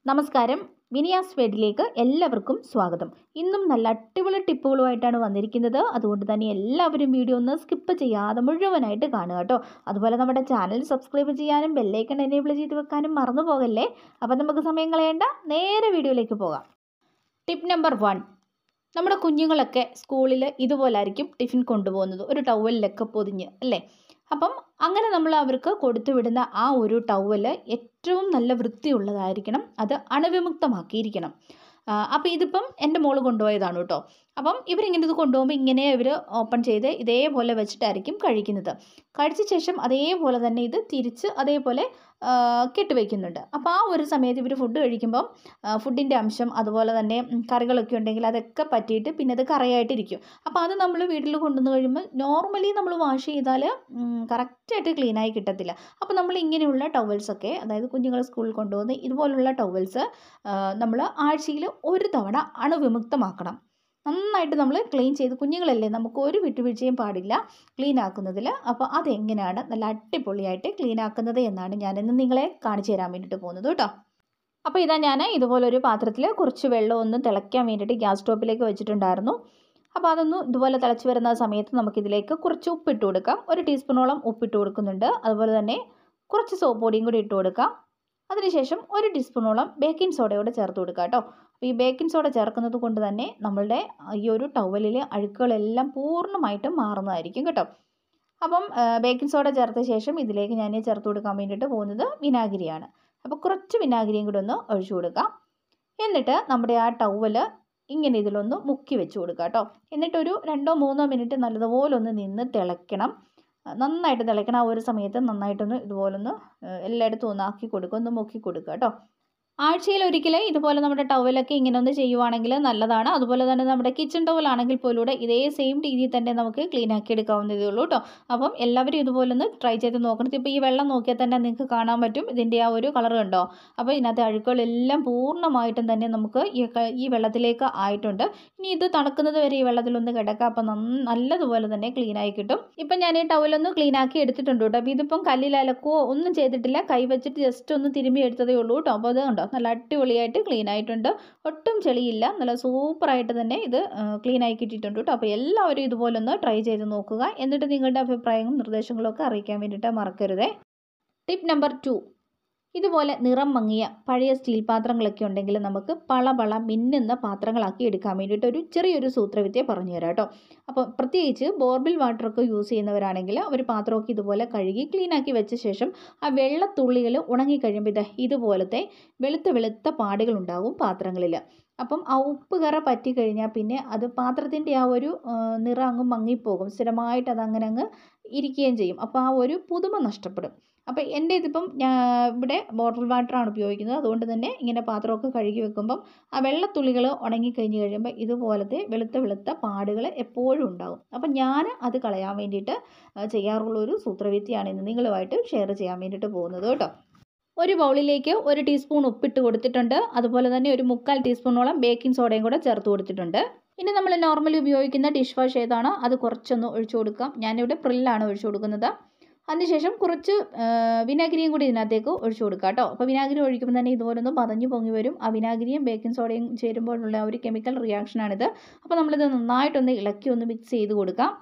നമസ്കാരം മിനിയാസ് വേഡിലേക്ക് എല്ലാവർക്കും സ്വാഗതം ഇന്നും നല്ല അടിപൊളി ടിപ്പുകളുമായിട്ടാണ് വന്നിരിക്കുന്നത് അതുകൊണ്ട് തന്നെ എല്ലാവരും വീഡിയോ ഒന്ന് സ്കിപ്പ് ചെയ്യാതെ മുഴുവനായിട്ട് കാണുക കേട്ടോ അതുപോലെ നമ്മുടെ ചാനൽ സബ്സ്ക്രൈബ് ചെയ്യാനും ബെല്ലൈക്കൺ എനേബിൾ ചെയ്ത് വെക്കാനും മറന്നു പോകല്ലേ അപ്പോൾ നമുക്ക് സമയം കളയേണ്ട നേരെ വീഡിയോയിലേക്ക് പോകാം ടിപ്പ് നമ്പർ വൺ നമ്മുടെ കുഞ്ഞുങ്ങളൊക്കെ സ്കൂളിൽ ഇതുപോലായിരിക്കും ടിഫിൻ കൊണ്ടുപോകുന്നത് ഒരു ടവലിലൊക്കെ പൊതിഞ്ഞ് അല്ലേ അപ്പം അങ്ങനെ നമ്മൾ അവർക്ക് കൊടുത്തു വിടുന്ന ആ ഒരു ടവൽ ഏറ്റവും നല്ല വൃത്തിയുള്ളതായിരിക്കണം അത് അണുവിമുക്തമാക്കിയിരിക്കണം അപ്പോൾ ഇതിപ്പം എൻ്റെ മോള് കൊണ്ടുപോയതാണ് കേട്ടോ അപ്പം ഇവരിങ്ങനെ ഇത് കൊണ്ടുപോകുമ്പോൾ ഇങ്ങനെ ഇവർ ഓപ്പൺ ചെയ്ത് ഇതേപോലെ വെച്ചിട്ടായിരിക്കും കഴിക്കുന്നത് കഴിച്ച ശേഷം അതേപോലെ തന്നെ ഇത് തിരിച്ച് അതേപോലെ കെട്ടിവെക്കുന്നുണ്ട് അപ്പോൾ ആ ഒരു സമയത്ത് ഇവർ ഫുഡ് കഴിക്കുമ്പം ഫുഡിൻ്റെ അംശം അതുപോലെ തന്നെ കറികളൊക്കെ ഉണ്ടെങ്കിൽ അതൊക്കെ പറ്റിയിട്ട് പിന്നെ അത് കറയായിട്ടിരിക്കും അപ്പോൾ അത് നമ്മൾ വീട്ടിൽ കൊണ്ടുവന്ന് കഴിയുമ്പോൾ നോർമലി നമ്മൾ വാഷ് ചെയ്താൽ കറക്റ്റായിട്ട് ക്ലീനായി കിട്ടത്തില്ല അപ്പോൾ നമ്മൾ ഇങ്ങനെയുള്ള ടവൽസൊക്കെ അതായത് കുഞ്ഞുങ്ങൾ സ്കൂളിൽ കൊണ്ടുപോകുന്ന ഇതുപോലുള്ള ടവൽസ് നമ്മൾ ആഴ്ചയിൽ ഒരു തവണ അണുവിമുക്തമാക്കണം നന്നായിട്ട് നമ്മൾ ക്ലീൻ ചെയ്ത് കുഞ്ഞുങ്ങളല്ലേ നമുക്ക് ഒരു വിട്ടുവീഴ്ചയും പാടില്ല ക്ലീൻ ആക്കുന്നതിൽ അപ്പോൾ അതെങ്ങനെയാണ് നല്ല അടിപൊളിയായിട്ട് ക്ലീൻ ആക്കുന്നത് എന്നാണ് ഞാനിന്ന് നിങ്ങളെ കാണിച്ചു തരാൻ വേണ്ടിയിട്ട് പോകുന്നത് കേട്ടോ അപ്പോൾ ഇതാ ഞാൻ ഇതുപോലൊരു പാത്രത്തിൽ കുറച്ച് വെള്ളം ഒന്ന് തിളയ്ക്കാൻ വേണ്ടിയിട്ട് ഗ്യാസ് സ്റ്റോപ്പിലേക്ക് വെച്ചിട്ടുണ്ടായിരുന്നു അപ്പോൾ അതൊന്ന് ഇതുപോലെ തിളച്ച് വരുന്ന സമയത്ത് നമുക്കിതിലേക്ക് കുറച്ച് ഉപ്പിട്ട് കൊടുക്കാം ഒരു ടീസ്പൂണോളം ഉപ്പിട്ട് കൊടുക്കുന്നുണ്ട് അതുപോലെ തന്നെ കുറച്ച് സോപ്പ് പൊടിയും കൂടി ഇട്ട് കൊടുക്കാം അതിനുശേഷം ഒരു ടീസ്പൂണോളം ബേക്കിംഗ് സോഡ കൂടെ ചേർത്ത് കൊടുക്കുക കേട്ടോ അപ്പോൾ ഈ ബേക്കിംഗ് സോഡ ചേർക്കുന്നത് കൊണ്ട് തന്നെ നമ്മളുടെ ഈ ഒരു ടവലിലെ അഴുക്കുകളെല്ലാം പൂർണ്ണമായിട്ടും മാറുന്നതായിരിക്കും കേട്ടോ അപ്പം ബേക്കിംഗ് സോഡ ചേർത്ത ശേഷം ഇതിലേക്ക് ഞാൻ ചേർത്ത് കൊടുക്കാൻ വേണ്ടിയിട്ട് പോകുന്നത് വിനാഗിരിയാണ് അപ്പോൾ കുറച്ച് വിനാഗിരിയും കൂടി ഒന്ന് ഒഴിച്ചു കൊടുക്കാം എന്നിട്ട് നമ്മുടെ ആ ടവല് ഇങ്ങനെ ഇതിലൊന്ന് മുക്കി വെച്ച് കൊടുക്കുക കേട്ടോ എന്നിട്ടൊരു രണ്ടോ മൂന്നോ മിനിറ്റ് നല്ലതുപോലെ ഒന്ന് നിന്ന് തിളയ്ക്കണം നന്നായിട്ട് തിളയ്ക്കണം ആ ഒരു സമയത്ത് നന്നായിട്ടൊന്ന് ഇതുപോലൊന്ന് എല്ലായിടത്തും ഒന്ന് ആക്കി കൊടുക്കുക ഒന്ന് മുക്കി കൊടുക്കുക കേട്ടോ ആഴ്ചയിൽ ഒരിക്കൽ ഇതുപോലെ നമ്മുടെ ടവലൊക്കെ ഇങ്ങനെ ഒന്ന് ചെയ്യുവാണെങ്കിൽ നല്ലതാണ് അതുപോലെ തന്നെ നമ്മുടെ കിച്ചൺ ടവലാണെങ്കിൽ പോലൂടെ ഇതേ സെയിം രീതിയിൽ തന്നെ നമുക്ക് ക്ലീൻ ആക്കി എടുക്കാവുന്നതേ ഉള്ളൂ കേട്ടോ അപ്പം എല്ലാവരും ഇതുപോലെ ഒന്ന് ട്രൈ ചെയ്ത് നോക്കണം ഇപ്പോൾ ഈ വെള്ളം നോക്കിയാൽ തന്നെ നിങ്ങൾക്ക് കാണാൻ പറ്റും ഇതിൻ്റെ ആ ഒരു കളർ കണ്ടോ അപ്പോൾ ഇതിനകത്തെ അഴുക്കുകളെല്ലാം പൂർണ്ണമായിട്ടും തന്നെ നമുക്ക് ഈ ഈ വെള്ളത്തിലേക്ക് ആയിട്ടുണ്ട് ഇനി ഇത് തണുക്കുന്നത് വരെ ഈ വെള്ളത്തിലൊന്ന് കിടക്കുക അപ്പം നല്ലതുപോലെ തന്നെ ക്ലീൻ ആയി കിട്ടും ഇപ്പം ഞാൻ ഈ ടവലൊന്ന് ക്ലീൻ ആക്കി എടുത്തിട്ടുണ്ട് കേട്ടോ അപ്പോൾ ഇതിപ്പം കല്ലിൽ അലക്കോ ഒന്നും ചെയ്തിട്ടില്ല കൈ വെച്ചിട്ട് ജസ്റ്റ് ഒന്ന് തിരുമ്പി എടുത്തതേ ഉള്ളൂ കേട്ടോ അപ്പോൾ അത് കണ്ടോ നല്ല അടിപൊളിയായിട്ട് ക്ലീൻ ആയിട്ടുണ്ട് ഒട്ടും ചെളിയില്ല നല്ല സൂപ്പറായിട്ട് തന്നെ ഇത് ക്ലീൻ ആയി കിട്ടിയിട്ടുണ്ട് കേട്ടോ അപ്പോൾ എല്ലാവരും ഇതുപോലെ ഒന്ന് ട്രൈ ചെയ്ത് നോക്കുക എന്നിട്ട് നിങ്ങളുടെ അഭിപ്രായങ്ങളും നിർദ്ദേശങ്ങളും ഒക്കെ അറിയിക്കാൻ വേണ്ടിയിട്ട് മറക്കരുതേ ടിപ്പ് നമ്പർ ടു ഇതുപോലെ നിറം മങ്ങിയ പഴയ സ്റ്റീൽ പാത്രങ്ങളൊക്കെ ഉണ്ടെങ്കിൽ നമുക്ക് പളപള മിന്നുന്ന പാത്രങ്ങളാക്കി എടുക്കാൻ വേണ്ടിയിട്ട് ഒരു ചെറിയൊരു സൂത്രവിദ്യ പറഞ്ഞു തരാം കേട്ടോ അപ്പോൾ പ്രത്യേകിച്ച് ബോർബിൽ വാട്ടറൊക്കെ യൂസ് ചെയ്യുന്നവരാണെങ്കിൽ അവർ പാത്രമൊക്കെ ഇതുപോലെ കഴുകി ക്ലീനാക്കി വെച്ച ശേഷം ആ വെള്ളത്തുള്ളികൾ ഉണങ്ങിക്കഴിയുമ്പോൾ ഇത് ഇതുപോലത്തെ വെളുത്ത വെളുത്ത പാടുകൾ ഉണ്ടാവും പാത്രങ്ങളിൽ അപ്പം ആ ഉപ്പ് കറ പറ്റിക്കഴിഞ്ഞാൽ പിന്നെ അത് പാത്രത്തിൻ്റെ ആ ഒരു നിറം അങ്ങ് മങ്ങിപ്പോകും സ്ഥിരമായിട്ട് അതങ്ങനെ അങ്ങ് ഇരിക്കുകയും ചെയ്യും അപ്പോൾ ആ ഒരു പുതുമ നഷ്ടപ്പെടും അപ്പോൾ എൻ്റെ ഇതിപ്പം ഞാൻ ഇവിടെ ബോട്ടിൽ വാട്ടറാണ് ഉപയോഗിക്കുന്നത് അതുകൊണ്ട് തന്നെ ഇങ്ങനെ പാത്രമൊക്കെ കഴുകി വെക്കുമ്പം ആ വെള്ളത്തുള്ളികൾ ഉണങ്ങിക്കഴിഞ്ഞ് കഴിയുമ്പോൾ ഇതുപോലത്തെ വെളുത്ത വെളുത്ത പാടുകൾ എപ്പോഴും ഉണ്ടാകും അപ്പം ഞാൻ അത് കളയാൻ വേണ്ടിയിട്ട് ചെയ്യാറുള്ള ഒരു സൂത്രവിദ്യയാണ് ഇന്ന് നിങ്ങളുമായിട്ട് ഷെയർ ചെയ്യാൻ വേണ്ടിയിട്ട് പോകുന്നത് കേട്ടോ ഒരു ബൗളിലേക്ക് ഒരു ടീസ്പൂൺ ഉപ്പിട്ട് കൊടുത്തിട്ടുണ്ട് അതുപോലെ തന്നെ ഒരു മുക്കാൽ ടീസ്പൂണോളം ബേക്കിംഗ് സോഡയും കൂടെ ചേർത്ത് കൊടുത്തിട്ടുണ്ട് ഇനി നമ്മൾ നോർമലി ഉപയോഗിക്കുന്ന ഡിഷ് വാഷ് ഏതാണോ അത് കുറച്ചൊന്ന് ഒഴിച്ചു കൊടുക്കാം ഞാനിവിടെ പ്രില്ലാണ് ഒഴിച്ചു കൊടുക്കുന്നത് അതിനുശേഷം കുറച്ച് വിനാഗിരിയും കൂടി ഇതിനകത്തേക്ക് ഒഴിച്ചു കൊടുക്കുക കേട്ടോ അപ്പോൾ വിനാഗിരി ഒഴിക്കുമ്പോൾ തന്നെ ഇതുപോലെ ഒന്ന് പതഞ്ഞു പൊങ്ങി വരും ആ വിനാഗിരിയും ബേക്കിംഗ് സോഡയും ചേരുമ്പോഴുള്ള ഒരു കെമിക്കൽ റിയാക്ഷനാണിത് അപ്പോൾ നമ്മളിത് നന്നായിട്ടൊന്ന് ഇളക്കി ഒന്ന് മിക്സ് ചെയ്ത് കൊടുക്കാം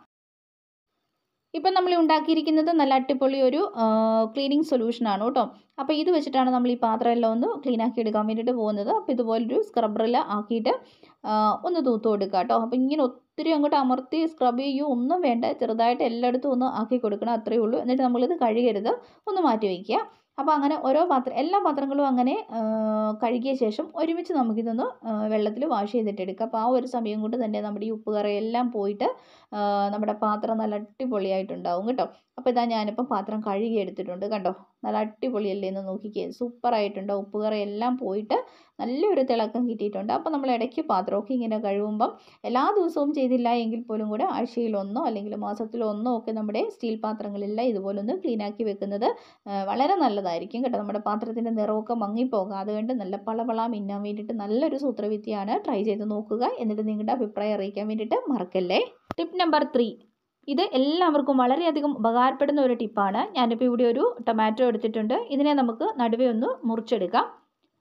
ഇപ്പം നമ്മൾ ഉണ്ടാക്കിയിരിക്കുന്നത് നല്ല അടിപൊളി ഒരു ക്ലീനിങ് സൊല്യൂഷനാണ് കേട്ടോ അപ്പോൾ ഇത് വെച്ചിട്ടാണ് നമ്മൾ ഈ പാത്രം എല്ലാം ഒന്ന് ക്ലീൻ ആക്കി എടുക്കാൻ വേണ്ടിയിട്ട് പോകുന്നത് അപ്പോൾ ഇതുപോലൊരു സ്ക്രബ്ബറിൽ ആക്കിയിട്ട് ഒന്ന് തൂത്ത് കൊടുക്കുക കേട്ടോ അപ്പോൾ ഇങ്ങനെ ഒത്തിരി അങ്ങോട്ട് അമർത്തി സ്ക്രബ് ചെയ്യോ ഒന്നും വേണ്ട ചെറുതായിട്ട് എല്ലായിടത്തും ഒന്ന് ആക്കി കൊടുക്കണം അത്രയേ ഉള്ളൂ എന്നിട്ട് നമ്മളിത് കഴുകരുത് ഒന്ന് മാറ്റി വയ്ക്കുക അപ്പോൾ അങ്ങനെ ഓരോ പാത്രം എല്ലാ പാത്രങ്ങളും അങ്ങനെ കഴുകിയ ശേഷം ഒരുമിച്ച് നമുക്കിതൊന്ന് വെള്ളത്തിൽ വാഷ് ചെയ്തിട്ട് എടുക്കാം അപ്പോൾ ആ ഒരു സമയം കൊണ്ട് തന്നെ നമ്മുടെ ഈ ഉപ്പ് കറയെല്ലാം പോയിട്ട് നമ്മുടെ പാത്രം നല്ല അടിപൊളിയായിട്ടുണ്ടാവും കേട്ടോ അപ്പോൾ ഇതാ ഞാനിപ്പം പാത്രം കഴുകി എടുത്തിട്ടുണ്ട് കണ്ടോ നല്ല അടിപൊളിയല്ലേ എന്ന് നോക്കിക്കേ സൂപ്പറായിട്ടുണ്ട് ഉപ്പ് കറയെല്ലാം പോയിട്ട് നല്ലൊരു തിളക്കം കിട്ടിയിട്ടുണ്ട് അപ്പോൾ നമ്മൾ ഇടയ്ക്ക് പാത്രമൊക്കെ ഇങ്ങനെ കഴുകുമ്പം എല്ലാ ദിവസവും ചെയ്തില്ല എങ്കിൽ പോലും കൂടെ ആഴ്ചയിലൊന്നോ അല്ലെങ്കിൽ മാസത്തിലോ ഒന്നോ ഒക്കെ നമ്മുടെ സ്റ്റീൽ പാത്രങ്ങളെല്ലാം ഇതുപോലൊന്ന് ക്ലീനാക്കി വെക്കുന്നത് വളരെ നല്ലതായിരിക്കും കേട്ടോ നമ്മുടെ പാത്രത്തിൻ്റെ നിറമൊക്കെ മങ്ങിപ്പോകാതെ കണ്ട് നല്ല പളപള മിന്നാൻ വേണ്ടിയിട്ട് നല്ലൊരു സൂത്രവിദ്യയാണ് ട്രൈ ചെയ്ത് നോക്കുക എന്നിട്ട് നിങ്ങളുടെ അഭിപ്രായം അറിയിക്കാൻ വേണ്ടിയിട്ട് മറക്കല്ലേ ടിപ്പ് നമ്പർ ത്രീ ഇത് എല്ലാവർക്കും വളരെയധികം ഉപകാരപ്പെടുന്ന ഒരു ടിപ്പാണ് ഞാനിപ്പോൾ ഇവിടെ ഒരു ടൊമാറ്റോ എടുത്തിട്ടുണ്ട് ഇതിനെ നമുക്ക് നടുവേ ഒന്ന് മുറിച്ചെടുക്കാം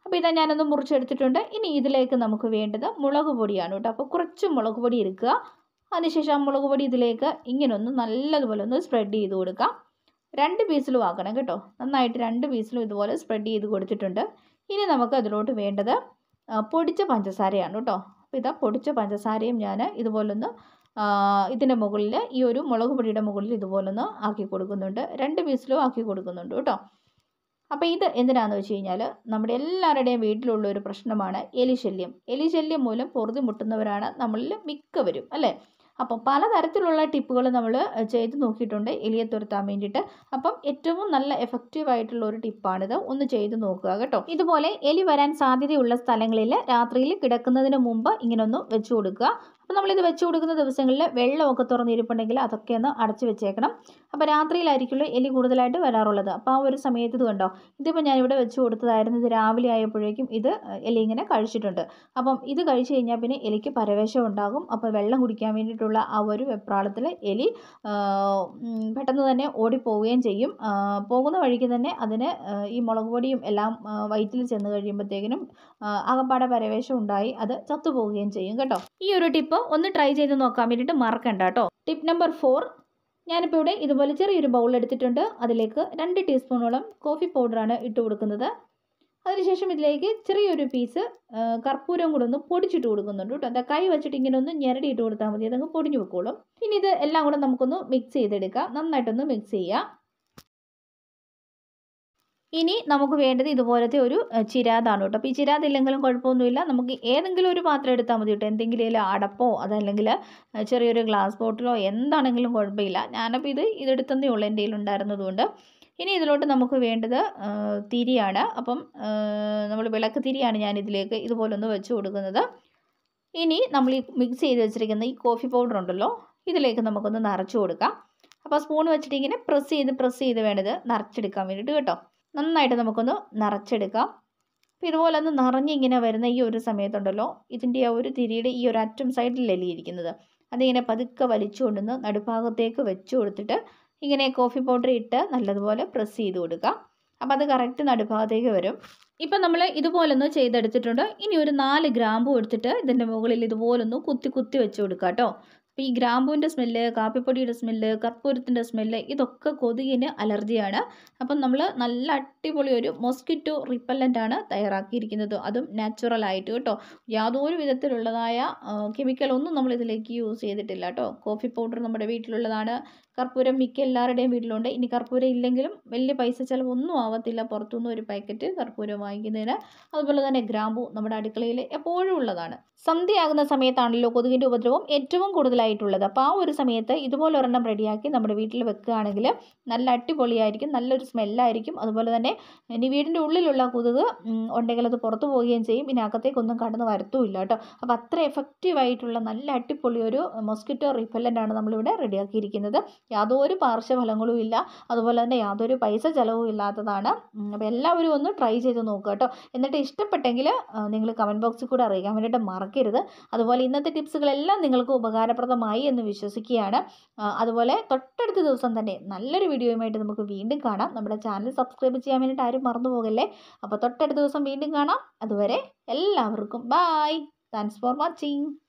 അപ്പോൾ ഇതാ ഞാനൊന്ന് മുറിച്ചെടുത്തിട്ടുണ്ട് ഇനി ഇതിലേക്ക് നമുക്ക് വേണ്ടത് മുളക് പൊടിയാണ് കേട്ടോ അപ്പോൾ കുറച്ച് മുളക് പൊടി എടുക്കുക അതിനുശേഷം ആ മുളക് പൊടി ഇതിലേക്ക് ഇങ്ങനെ ഒന്ന് നല്ലതുപോലെ ഒന്ന് സ്പ്രെഡ് ചെയ്ത് കൊടുക്കാം രണ്ട് പീസിലും ആക്കണം കേട്ടോ നന്നായിട്ട് രണ്ട് പീസിലും ഇതുപോലെ സ്പ്രെഡ് ചെയ്ത് കൊടുത്തിട്ടുണ്ട് ഇനി നമുക്ക് അതിലോട്ട് വേണ്ടത് ആ, പൊടിച്ച പഞ്ചസാരയാണ് കേട്ടോ അപ്പോൾ ഇതാ പൊടിച്ച പഞ്ചസാരയും ഞാൻ ഇതുപോലൊന്ന് ഇതിൻ്റെ മുകളിൽ ഈ ഒരു മുളക് പൊടിയുടെ മുകളിൽ ഇതുപോലൊന്ന് ആക്കി കൊടുക്കുന്നുണ്ട് രണ്ട് പീസിലും ആക്കി കൊടുക്കുന്നുണ്ട് കേട്ടോ അപ്പോൾ ഇത് എന്തിനാണെന്ന് വെച്ച് കഴിഞ്ഞാൽ നമ്മുടെ എല്ലാവരുടെയും വീട്ടിലുള്ള ഒരു പ്രശ്നമാണ് എലിശല്യം എലിശല്യം മൂലം പൊറുതി മുട്ടുന്നവരാണ് നമ്മളിൽ മിക്കവരും അല്ലേ അപ്പം പലതരത്തിലുള്ള ടിപ്പുകൾ നമ്മൾ ചെയ്ത് നോക്കിയിട്ടുണ്ട് എലിയെ തുരത്താൻ വേണ്ടിയിട്ട് അപ്പം ഏറ്റവും നല്ല എഫക്റ്റീവ് ആയിട്ടുള്ള ഒരു ടിപ്പാണിത് ഒന്ന് ചെയ്ത് നോക്കുക കേട്ടോ ഇതുപോലെ എലി വരാൻ സാധ്യതയുള്ള സ്ഥലങ്ങളിൽ രാത്രിയിൽ കിടക്കുന്നതിന് മുമ്പ് ഇങ്ങനെ ഒന്ന് വെച്ച് കൊടുക്കുക അപ്പോൾ നമ്മളിത് വെച്ച് കൊടുക്കുന്ന ദിവസങ്ങളിൽ വെള്ളമൊക്കെ തുറന്നിരിപ്പുണ്ടെങ്കിൽ അതൊക്കെ ഒന്ന് അടച്ചു വെച്ചേക്കണം അപ്പോൾ രാത്രിയിലായിരിക്കുമല്ലോ എലി കൂടുതലായിട്ട് വരാറുള്ളത് അപ്പോൾ ആ ഒരു സമയത്ത് ഇത് കണ്ടോ ഇതിപ്പോൾ ഞാനിവിടെ വെച്ച് കൊടുത്തതായിരുന്നു ഇത് രാവിലെ ആയപ്പോഴേക്കും ഇത് എലി ഇങ്ങനെ കഴിച്ചിട്ടുണ്ട് അപ്പം ഇത് കഴിച്ചു കഴിഞ്ഞാൽ പിന്നെ എലിക്ക് പരവേശം ഉണ്ടാകും അപ്പോൾ വെള്ളം കുടിക്കാൻ വേണ്ടിയിട്ടുള്ള ആ ഒരു വെപ്രാളത്തിൽ എലി ആ, ഉം, പെട്ടെന്ന് തന്നെ ഓടിപ്പോവുകയും ചെയ്യും ആ, പോകുന്ന വഴിക്ക് തന്നെ അതിന് ആ, ഈ മുളക് പൊടിയും എല്ലാം ആ, വയറ്റിൽ ചെന്ന് കഴിയുമ്പോഴത്തേക്കിനും ആ, ആകപ്പാടെ പരവേശം ഉണ്ടായി അത് ചത്തുപോവുകയും ചെയ്യും കേട്ടോ ഈ ഒരു ടിപ്പ് ഒന്ന് ട്രൈ ചെയ്ത് നോക്കാൻ വേണ്ടിയിട്ട് മറക്കണ്ട കേട്ടോ ടിപ്പ് നമ്പർ ഫോർ ഞാനിപ്പോൾ ഇവിടെ ഇതുപോലെ ചെറിയൊരു ബൗൾ എടുത്തിട്ടുണ്ട് അതിലേക്ക് രണ്ട് ടീസ്പൂണോളം കോഫി പൗഡറാണ് ഇട്ട് കൊടുക്കുന്നത് അതിനുശേഷം ഇതിലേക്ക് ചെറിയൊരു പീസ് ആ, കർപ്പൂരം കൂടെ ഒന്ന് പൊടിച്ചിട്ട് കൊടുക്കുന്നുണ്ട് കേട്ടോ എന്താ കൈ വെച്ചിട്ട് ഇങ്ങനെ ഒന്ന് ഞെരടി ഇട്ട് കൊടുത്താൽ മതി അതങ്ങ് പൊടിഞ്ഞു വെക്കോളും ഇനി ഇത് എല്ലാം കൂടെ നമുക്കൊന്ന് മിക്സ് ചെയ്തെടുക്കാം നന്നായിട്ടൊന്ന് മിക്സ് ചെയ്യാം ഇനി നമുക്ക് വേണ്ടത് ഇതുപോലത്തെ ഒരു അഹ്, ചിരാതാണ് കേട്ടോ അപ്പോൾ ഈ ചിരാത് ഇല്ലെങ്കിലും കുഴപ്പമൊന്നുമില്ല നമുക്ക് ഏതെങ്കിലും ഒരു പാത്രം എടുത്താൽ മതി കേട്ടോ എന്തെങ്കിലും ഇതിൽ അടപ്പോ അതല്ലെങ്കിൽ അഹ്, ചെറിയൊരു ഗ്ലാസ് ബോട്ടിലോ എന്താണെങ്കിലും കുഴപ്പമില്ല ഞാനപ്പോൾ ഇത് ഇതെടുത്തതേ ഉള്ളൂ എൻ്റെ കയ്യിൽ ഉണ്ടായിരുന്നതുകൊണ്ട് ഇനി ഇതിലോട്ട് നമുക്ക് വേണ്ടത് ആ, തിരിയാണ് അപ്പം നമ്മൾ വിളക്ക് തിരിയാണ് ഞാൻ ഇതിലേക്ക് ഇതുപോലൊന്ന് വെച്ച് കൊടുക്കുന്നത് ഇനി നമ്മൾ ഈ മിക്സ് ചെയ്ത് വെച്ചിരിക്കുന്ന ഈ കോഫി പൗഡർ ഉണ്ടല്ലോ ഇതിലേക്ക് നമുക്കൊന്ന് നിറച്ച് കൊടുക്കാം അപ്പോൾ സ്പൂൺ വെച്ചിട്ട് ഇങ്ങനെ പ്രസ് ചെയ്ത് പ്രസ് ചെയ്ത് വേണ്ടത് നിറച്ചെടുക്കാൻ വേണ്ടിയിട്ട് കേട്ടോ നന്നായിട്ട് നമുക്കൊന്ന് നിറച്ചെടുക്കാം അപ്പോൾ ഇതുപോലെ ഒന്ന് നിറഞ്ഞിങ്ങനെ വരുന്ന ഈ ഒരു സമയത്തുണ്ടല്ലോ ഇതിൻ്റെ ആ ഒരു തിരിയുടെ ഈ ഒരു അറ്റം സൈഡിലല്ലേ ഇരിക്കുന്നത് അതിങ്ങനെ പതുക്കെ വലിച്ചു കൊണ്ടുവന്ന് നടുഭാഗത്തേക്ക് വെച്ച് കൊടുത്തിട്ട് ഇങ്ങനെ കോഫി പൗഡർ ഇട്ട് നല്ലതുപോലെ പ്രസ് ചെയ്ത് കൊടുക്കുക അപ്പോൾ അത് കറക്റ്റ് നടുഭാഗത്തേക്ക് വരും ഇപ്പം നമ്മൾ ഇതുപോലൊന്ന് ചെയ്തെടുത്തിട്ടുണ്ട് ഇനി ഒരു നാല് ഗ്രാമ്പു എടുത്തിട്ട് ഇതിൻ്റെ മുകളിൽ ഇതുപോലൊന്ന് കുത്തി കുത്തി വെച്ച് കൊടുക്കുക കേട്ടോ അപ്പോൾ ഈ ഗ്രാമ്പൂവിൻ്റെ സ്മെല്ല് കാപ്പിപ്പൊടിയുടെ സ്മെല്ല് കർപ്പൂരത്തിൻ്റെ സ്മെല്ല് ഇതൊക്കെ കൊതുകിന് അലർജിയാണ് അപ്പം നമ്മൾ നല്ല അടിപൊളി ഒരു മൊസ്കിറ്റോ റിപ്പല്ലൻ്റ് ആണ് തയ്യാറാക്കിയിരിക്കുന്നത് അതും നാച്ചുറൽ ആയിട്ട് കേട്ടോ യാതൊരു വിധത്തിലുള്ളതായ കെമിക്കൽ ഒന്നും നമ്മൾ ഇതിലേക്ക് യൂസ് ചെയ്തിട്ടില്ല കേട്ടോ കോഫി പൗഡർ നമ്മുടെ വീട്ടിലുള്ളതാണ് കർപ്പൂരം മിക്ക എല്ലാവരുടെയും വീട്ടിലുണ്ട് ഇനി കർപ്പൂരം ഇല്ലെങ്കിലും വലിയ പൈസ ചിലവൊന്നും ആവത്തില്ല പുറത്തുനിന്ന് ഒരു പാക്കറ്റ് കർപ്പൂരം വാങ്ങിക്കുന്നതിന് അതുപോലെ തന്നെ ഗ്രാമ്പു നമ്മുടെ അടുക്കളയിൽ എപ്പോഴും ഉള്ളതാണ് സന്ധ്യയാകുന്ന സമയത്താണല്ലോ കൊതുകിൻ്റെ ഉപദ്രവം ഏറ്റവും കൂടുതലായിട്ടുള്ളത് അപ്പോൾ ആ ഒരു സമയത്ത് ഇതുപോലെ ഒരെണ്ണം റെഡിയാക്കി നമ്മുടെ വീട്ടിൽ വെക്കുകയാണെങ്കിൽ നല്ല അടിപൊളിയായിരിക്കും നല്ലൊരു സ്മെല്ലായിരിക്കും അതുപോലെ തന്നെ ഇനി വീടിൻ്റെ ഉള്ളിലുള്ള കൊതുക് ഉം, ഉണ്ടെങ്കിൽ അത് പുറത്തു പോവുകയും ചെയ്യും ഇനി അകത്തേക്കൊന്നും കടന്ന് വരത്തുമില്ല കേട്ടോ അപ്പോൾ അത്ര എഫക്റ്റീവ് ആയിട്ടുള്ള നല്ല അടിപൊളി ഒരു മൊസ്കിറ്റോ റിപ്പല്ലൻ്റ് ആണ് നമ്മളിവിടെ റെഡിയാക്കിയിരിക്കുന്നത് യാതൊരു പാർശ്വഫലങ്ങളും ഇല്ല അതുപോലെ തന്നെ യാതൊരു പൈസ ചിലവും ഇല്ലാത്തതാണ് ഉം, അപ്പോൾ എല്ലാവരും ഒന്ന് ട്രൈ ചെയ്ത് നോക്കുക കേട്ടോ എന്നിട്ട് ഇഷ്ടപ്പെട്ടെങ്കിൽ നിങ്ങൾ കമൻറ്റ് ബോക്സിൽ കൂടെ അറിയിക്കാൻ വേണ്ടിയിട്ട് മറക്കരുത് അതുപോലെ ഇന്നത്തെ ടിപ്സുകളെല്ലാം നിങ്ങൾക്ക് ഉപകാരപ്രദമായി എന്ന് വിശ്വസിക്കുകയാണ് ആ, അതുപോലെ തൊട്ടടുത്ത ദിവസം തന്നെ നല്ലൊരു വീഡിയോയുമായിട്ട് നമുക്ക് വീണ്ടും കാണാം നമ്മുടെ ചാനൽ സബ്സ്ക്രൈബ് ചെയ്യാൻ വേണ്ടിയിട്ട് ആരും മറന്നു പോകല്ലേ അപ്പോൾ തൊട്ടടുത്ത ദിവസം വീണ്ടും കാണാം അതുവരെ എല്ലാവർക്കും ബായ് താങ്ക്സ് ഫോർ വാച്ചിങ്